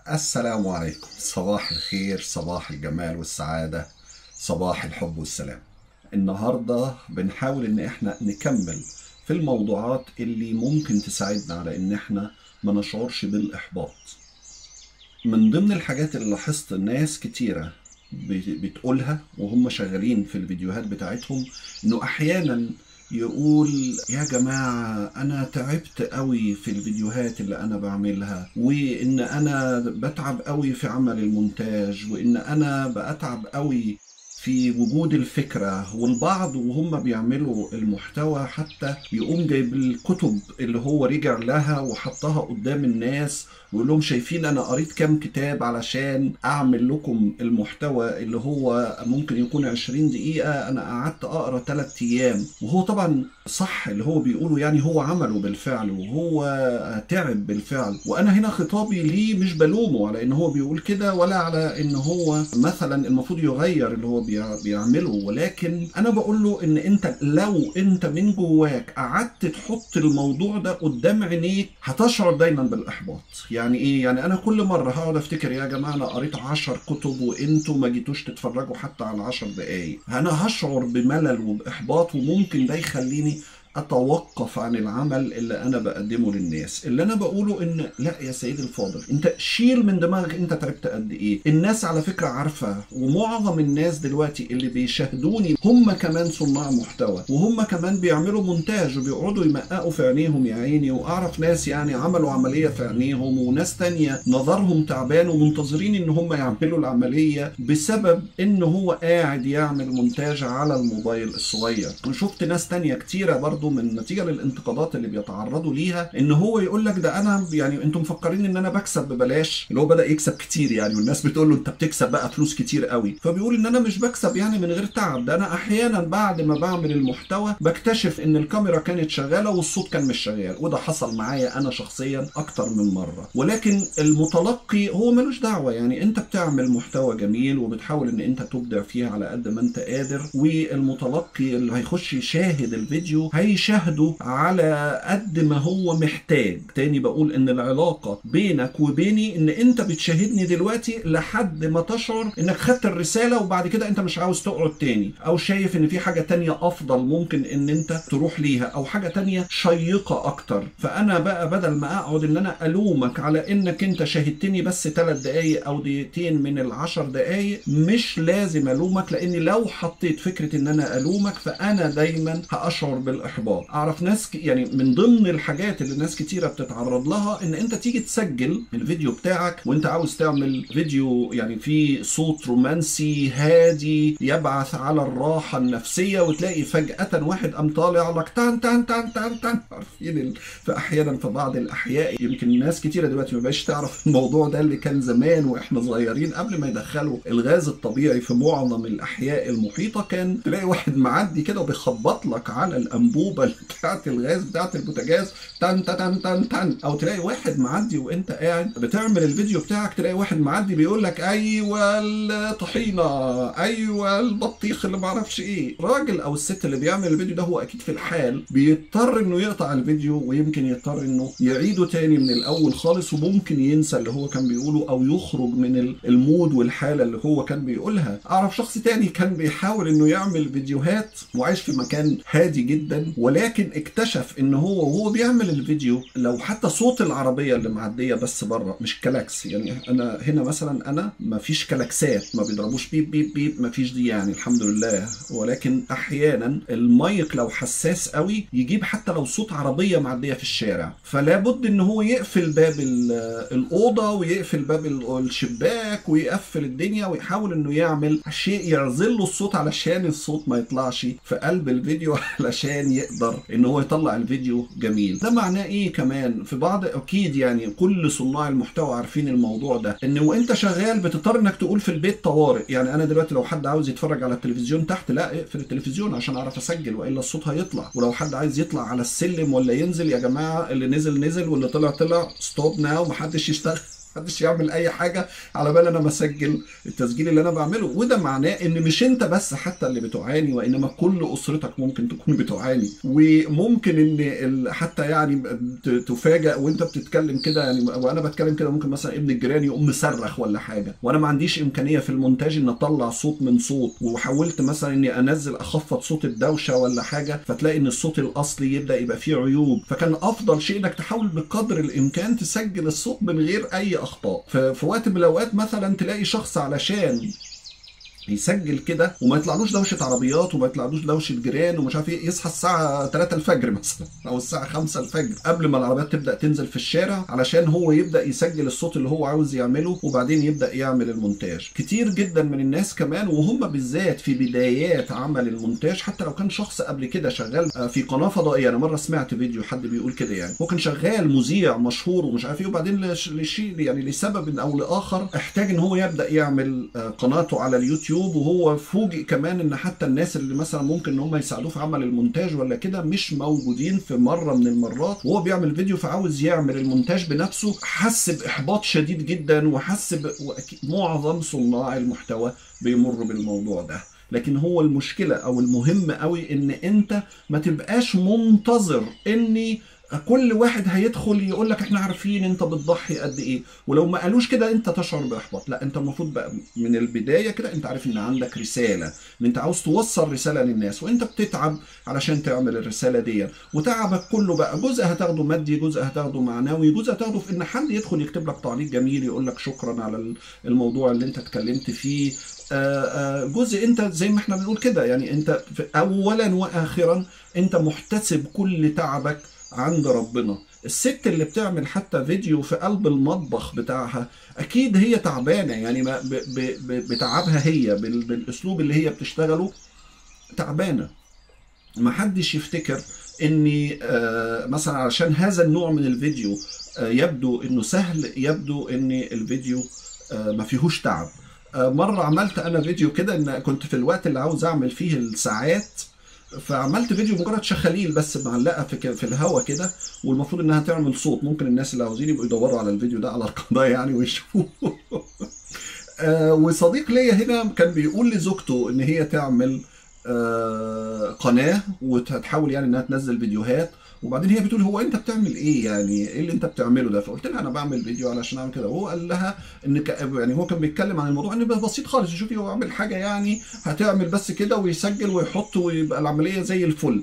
السلام عليكم صباح الخير صباح الجمال والسعادة صباح الحب والسلام النهاردة بنحاول ان احنا نكمل في الموضوعات اللي ممكن تساعدنا على ان احنا ما نشعرش بالاحباط من ضمن الحاجات اللي لاحظت ناس كتيرة بت- بتقولها وهم شغالين في الفيديوهات بتاعتهم انه احيانا يقول يا جماعة أنا تعبت قوي في الفيديوهات اللي أنا بعملها وإن أنا بتعب قوي في عمل المونتاج وإن أنا بأتعب قوي في وجود الفكرة والبعض وهم بيعملوا المحتوى حتى يقوم جايب الكتب اللي هو رجع لها وحطها قدام الناس ويقول لهم شايفين انا قريت كام كتاب علشان اعمل لكم المحتوى اللي هو ممكن يكون 20 دقيقة انا قعدت اقرا 3 ايام وهو طبعا صح اللي هو بيقوله يعني هو عمله بالفعل وهو تعب بالفعل وانا هنا خطابي ليه مش بلومه على ان هو بيقول كده ولا على ان هو مثلا المفروض يغير اللي هو بيع- بيعمله ولكن انا بقول له ان انت لو انت من جواك قعدت تحط الموضوع ده قدام عينيك هتشعر دايما بالاحباط يعني ايه يعني انا كل مره هقعد افتكر يا جماعه انا قريت 10 كتب وانتوا ما جيتوش تتفرجوا حتى على 10 دقايق انا هشعر بملل وباحباط وممكن ده يخليني اتوقف عن العمل اللي انا بقدمه للناس اللي انا بقوله ان لا يا سيدي الفاضل انت شيل من دماغك انت تعبت قد ايه الناس على فكره عارفه ومعظم الناس دلوقتي اللي بيشاهدوني هم كمان صناع محتوى وهم كمان بيعملوا مونتاج وبيقعدوا يمققوا في عينيهم يا عيني واعرف ناس يعني عملوا عمليه في عينيهم وناس تانية نظرهم تعبان ومنتظرين ان هم يعملوا العمليه بسبب ان هو قاعد يعمل مونتاج على الموبايل الصغير وشفت ناس تانية كتيرة برضو من نتيجة للانتقادات اللي بيتعرضوا ليها ان هو يقول لك ده انا يعني انتم مفكرين ان انا بكسب ببلاش اللي هو بدأ يكسب كتير يعني والناس بتقول له انت بتكسب بقى فلوس كتير قوي فبيقول ان انا مش بكسب يعني من غير تعب ده انا احيانا بعد ما بعمل المحتوى بكتشف ان الكاميرا كانت شغالة والصوت كان مش شغال وده حصل معايا انا شخصيا اكتر من مرة ولكن المتلقي هو ملوش دعوة يعني انت بتعمل محتوى جميل وبتحاول ان انت تبدع فيه على قد ما انت قادر والمتلقي اللي هيخش يشاهد الفيديو هيشاهده على قد ما هو محتاج تاني بقول ان العلاقة بينك وبيني ان انت بتشاهدني دلوقتي لحد ما تشعر انك خدت الرسالة وبعد كده انت مش عاوز تقعد تاني او شايف ان في حاجة تانية افضل ممكن ان انت تروح ليها او حاجة تانية شيقة اكتر فانا بقى بدل ما اقعد ان انا الومك على انك انت شاهدتني بس ثلاث دقايق او دقيقتين من العشر دقايق مش لازم الومك لاني لو حطيت فكرة ان انا الومك فانا دايما هاشعر بالاحباط اعرف ناس ك- يعني من ضمن الحاجات اللي ناس كتيرة بتتعرض لها ان انت تيجي تسجل الفيديو بتاعك وانت عاوز تعمل فيديو يعني فيه صوت رومانسي هادي يبعث على الراحة النفسية وتلاقي فجأة واحد قام طالع لك تان تان تان تان تان عارفين ال... فاحيانا في بعض الاحياء يمكن ناس كتيره دلوقتي ما بقاش تعرف الموضوع ده اللي كان زمان واحنا صغيرين قبل ما يدخلوا الغاز الطبيعي في معظم الاحياء المحيطه كان تلاقي واحد معدي كده وبيخبط لك على الانبوبه اللي بتاعت الغاز بتاعت البوتاجاز تن تن تن تن او تلاقي واحد معدي وانت قاعد بتعمل الفيديو بتاعك تلاقي واحد معدي بيقول لك ايوه الطحينه ايوه البطيخ اللي معرفش ايه الراجل او الست اللي بيعمل الفيديو ده هو اكيد في الحال بيضطر انه يقطع الفيديو ويمكن يضطر انه يعيده تاني من الاول خالص وممكن ينسى اللي هو كان بيقوله او يخرج من ال- المود والحاله اللي هو كان بيقولها اعرف شخص تاني كان بيحاول انه يعمل فيديوهات وعايش في مكان هادي جدا ولكن اكتشف ان هو وهو بيعمل الفيديو لو حتى صوت العربيه اللي معديه بس بره مش كلاكس يعني انا هنا مثلا انا ما فيش كلاكسات ما بيضربوش بيب بيب بيب ما فيش دي يعني الحمد لله ولكن احيانا المايك لو حساس قوي يجيب حتى لو صوت عربيه معديه في الشارع فلا بد ان هو يقفل باب ال- الاوضه ويقفل باب ال- الشباك ويقفل الدنيا ويحاول انه يعمل شيء يعزل له الصوت علشان الصوت ما يطلعش في قلب الفيديو علشان يقدر ان هو يطلع الفيديو جميل ده معناه ايه كمان في بعض اكيد يعني كل صناع المحتوى عارفين الموضوع ده ان وانت شغال بتضطر انك تقول في البيت طوارئ يعني انا دلوقتي لو حد عاوز يتفرج على التلفزيون تحت لا اقفل التلفزيون عشان اعرف اسجل والا الصوت هيطلع ولو حد عايز يطلع على السلم ولا ينزل يا جماعه اللي نزل نزل واللي طلع طلع ستوب ناو محدش يشتغل محدش يعمل اي حاجه على بال انا مسجل التسجيل اللي انا بعمله وده معناه ان مش انت بس حتى اللي بتعاني وانما كل اسرتك ممكن تكون بتعاني وممكن ان ال- حتى يعني ت- تفاجئ وانت بتتكلم كده يعني وانا بتكلم كده ممكن مثلا ابن الجيران يقوم مصرخ ولا حاجه وانا ما عنديش امكانيه في المونتاج ان اطلع صوت من صوت وحاولت مثلا اني انزل اخفض صوت الدوشه ولا حاجه فتلاقي ان الصوت الاصلي يبدا يبقى فيه عيوب فكان افضل شيء انك تحاول بقدر الامكان تسجل الصوت من غير اي اخطاء ففي وقت من الاوقات مثلا تلاقي شخص علشان يسجل كده وما يطلعلوش دوشه عربيات وما يطلعلوش دوشه جيران ومش عارف ايه يصحى الساعه 3 الفجر مثلا او الساعه 5 الفجر قبل ما العربيات تبدا تنزل في الشارع علشان هو يبدا يسجل الصوت اللي هو عاوز يعمله وبعدين يبدا يعمل المونتاج كتير جدا من الناس كمان وهم بالذات في بدايات عمل المونتاج حتى لو كان شخص قبل كده شغال آه، في قناه فضائيه انا مره سمعت فيديو حد بيقول كده يعني هو كان شغال مذيع مشهور ومش عارف ايه وبعدين لش- لشيء يعني لسبب او لاخر احتاج ان هو يبدا يعمل آه، قناته على اليوتيوب وهو فوجئ كمان ان حتى الناس اللي مثلا ممكن ان هم يساعدوه في عمل المونتاج ولا كده مش موجودين في مره من المرات وهو بيعمل فيديو فعاوز يعمل المونتاج بنفسه حس باحباط شديد جدا وحس ب... وأكيد معظم صناع المحتوى بيمروا بالموضوع ده لكن هو المشكله او المهم قوي ان انت ما تبقاش منتظر اني كل واحد هيدخل يقول لك احنا عارفين انت بتضحي قد ايه ولو ما قالوش كده انت تشعر باحباط لا انت المفروض بقى من البدايه كده انت عارف ان عندك رساله ان انت عاوز توصل رساله للناس وانت بتتعب علشان تعمل الرساله دي وتعبك كله بقى جزء هتاخده مادي جزء هتاخده معنوي جزء هتاخده في ان حد يدخل يكتب لك تعليق جميل يقول لك شكرا على الموضوع اللي انت اتكلمت فيه آه، آه، جزء انت زي ما احنا بنقول كده يعني انت في- اولا واخرا انت محتسب كل تعبك عند ربنا الست اللي بتعمل حتى فيديو في قلب المطبخ بتاعها اكيد هي تعبانه يعني ما ب- ب- ب- بتعبها هي بال- بالاسلوب اللي هي بتشتغله تعبانه ما حدش يفتكر اني آه، مثلا علشان هذا النوع من الفيديو آه، يبدو انه سهل يبدو ان الفيديو آه، ما فيهوش تعب آه، مره عملت انا فيديو كده ان كنت في الوقت اللي عاوز اعمل فيه الساعات فعملت فيديو مجرد شخاليل بس معلقه في ك- في الهوا كده والمفروض انها تعمل صوت ممكن الناس اللي عاوزين يبقوا يدوروا على الفيديو ده على القناه يعني ويشوفوه آه، وصديق ليا هنا كان بيقول لزوجته ان هي تعمل آه، قناه وتحاول يعني انها تنزل فيديوهات وبعدين هي بتقول هو انت بتعمل ايه يعني ايه اللي انت بتعمله ده فقلت لها انا بعمل فيديو علشان اعمل كده وهو قال لها ان ك... يعني هو كان بيتكلم عن الموضوع ان بسيط خالص شوفي هو عامل حاجه يعني هتعمل بس كده ويسجل ويحط ويبقى العمليه زي الفل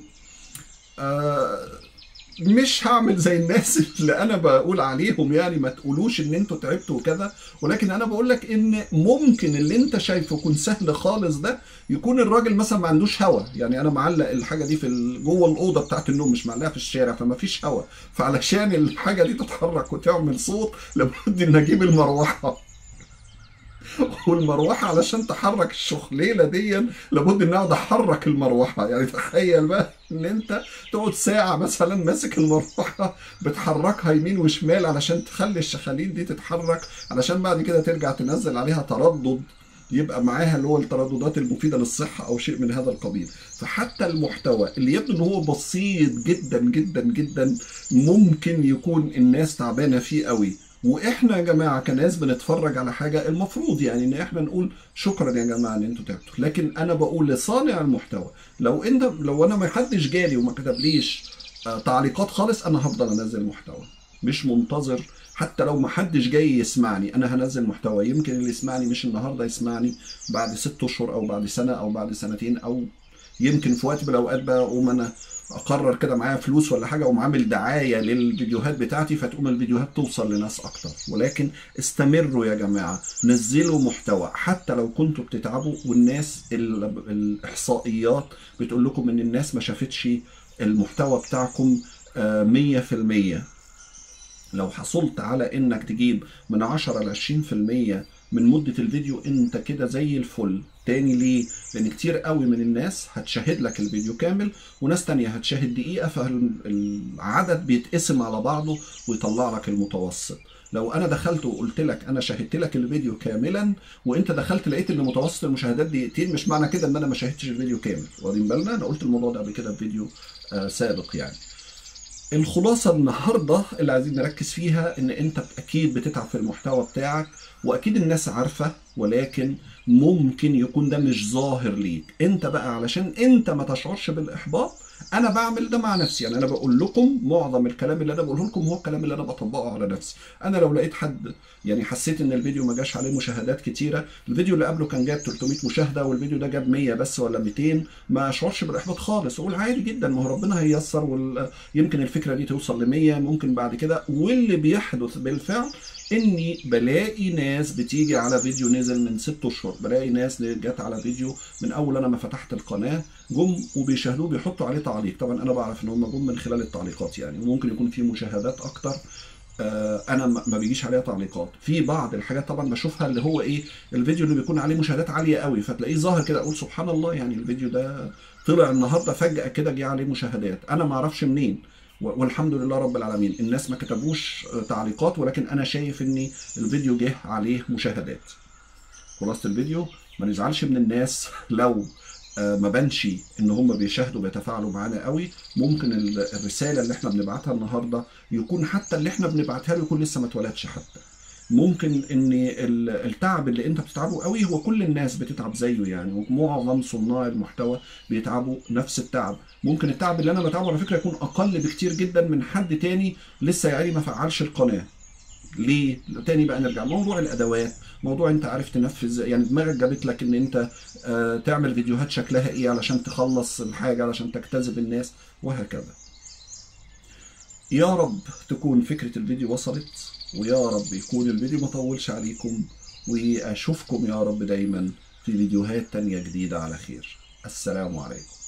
آه مش هعمل زي الناس اللي انا بقول عليهم يعني ما تقولوش ان انتوا تعبتوا وكذا ولكن انا بقول لك ان ممكن اللي انت شايفه يكون سهل خالص ده يكون الراجل مثلا ما عندوش هوا يعني انا معلق الحاجه دي في ال- جوه الاوضه بتاعت النوم مش معلقها في الشارع فما فيش هوا فعلشان الحاجه دي تتحرك وتعمل صوت لابد ان اجيب المروحه والمروحه علشان تحرك الشخليله دي لابد ان اقعد احرك المروحه يعني تخيل بقى ان انت تقعد ساعه مثلا ماسك المروحه بتحركها يمين وشمال علشان تخلي الشخاليل دي تتحرك علشان بعد كده ترجع تنزل عليها تردد يبقى معاها اللي هو الترددات المفيده للصحه او شيء من هذا القبيل فحتى المحتوى اللي يبدو ان هو بسيط جدا جدا جدا ممكن يكون الناس تعبانه فيه قوي واحنا يا جماعه كناس بنتفرج على حاجه المفروض يعني ان احنا نقول شكرا يا جماعه ان انتوا تعبتوا لكن انا بقول لصانع المحتوى لو انت لو انا ما حدش جالي وما كتبليش آه، تعليقات خالص انا هفضل انزل محتوى مش منتظر حتى لو ما حدش جاي يسمعني انا هنزل محتوى يمكن اللي يسمعني مش النهارده يسمعني بعد ست اشهر او بعد سنه او بعد سنتين او يمكن في وقت من الاوقات بقى اقوم انا اقرر كده معايا فلوس ولا حاجه اقوم عامل دعايه للفيديوهات بتاعتي فتقوم الفيديوهات توصل لناس اكتر ولكن استمروا يا جماعه نزلوا محتوى حتى لو كنتوا بتتعبوا والناس ال- الاحصائيات بتقول لكم ان الناس ما شافتش المحتوى بتاعكم آه، 100% لو حصلت على انك تجيب من 10 ل 20% من مدة الفيديو انت كده زي الفل تاني ليه؟ لان كتير قوي من الناس هتشاهد لك الفيديو كامل وناس تانية هتشاهد دقيقة فالعدد بيتقسم على بعضه ويطلع لك المتوسط لو انا دخلت وقلت لك انا شاهدت لك الفيديو كاملا وانت دخلت لقيت ان متوسط المشاهدات دقيقتين مش معنى كده ان انا ما شاهدتش الفيديو كامل واخدين بالنا انا قلت الموضوع ده قبل كده في فيديو آه سابق يعني الخلاصة النهاردة اللي عايزين نركز فيها ان انت اكيد بتتعب في المحتوى بتاعك واكيد الناس عارفة ولكن ممكن يكون ده مش ظاهر ليك انت بقى علشان انت ما تشعرش بالاحباط انا بعمل ده مع نفسي يعني انا بقول لكم معظم الكلام اللي انا بقوله لكم هو الكلام اللي انا بطبقه على نفسي انا لو لقيت حد يعني حسيت ان الفيديو ما جاش عليه مشاهدات كتيره الفيديو اللي قبله كان جاب 300 مشاهده والفيديو ده جاب 100 بس ولا 200 ما اشعرش بالاحباط خالص اقول عادي جدا ما هو ربنا هييسر ويمكن الفكره دي توصل ل 100 ممكن بعد كده واللي بيحدث بالفعل اني بلاقي ناس بتيجي على فيديو نزل من ست اشهر بلاقي ناس جت على فيديو من اول انا ما فتحت القناه جم وبيشاهدوه بيحطوا عليه تعليق طبعا انا بعرف ان هم جم من خلال التعليقات يعني وممكن يكون في مشاهدات اكتر آه انا ما بيجيش عليها تعليقات في بعض الحاجات طبعا بشوفها اللي هو ايه الفيديو اللي بيكون عليه مشاهدات عاليه قوي فتلاقيه ظاهر كده اقول سبحان الله يعني الفيديو ده طلع النهارده فجاه كده جه عليه مشاهدات انا ما اعرفش منين والحمد لله رب العالمين الناس ما كتبوش تعليقات ولكن انا شايف ان الفيديو جه عليه مشاهدات خلاصه الفيديو ما نزعلش من الناس لو ما بانش ان هم بيشاهدوا بيتفاعلوا معانا قوي ممكن الرساله اللي احنا بنبعتها النهارده يكون حتى اللي احنا بنبعتها له يكون لسه ما اتولدش حتى ممكن ان التعب اللي انت بتتعبه قوي هو كل الناس بتتعب زيه يعني ومعظم صناع المحتوى بيتعبوا نفس التعب ممكن التعب اللي انا بتعبه على فكره يكون اقل بكتير جدا من حد تاني لسه يعني ما فعلش القناه ليه؟ تاني بقى نرجع موضوع الادوات موضوع انت عارف تنفذ يعني دماغك جابت لك ان انت آه تعمل فيديوهات شكلها ايه علشان تخلص الحاجه علشان تجتذب الناس وهكذا يا رب تكون فكره الفيديو وصلت ويا رب يكون الفيديو ما طولش عليكم واشوفكم يا رب دايما في فيديوهات تانية جديدة على خير السلام عليكم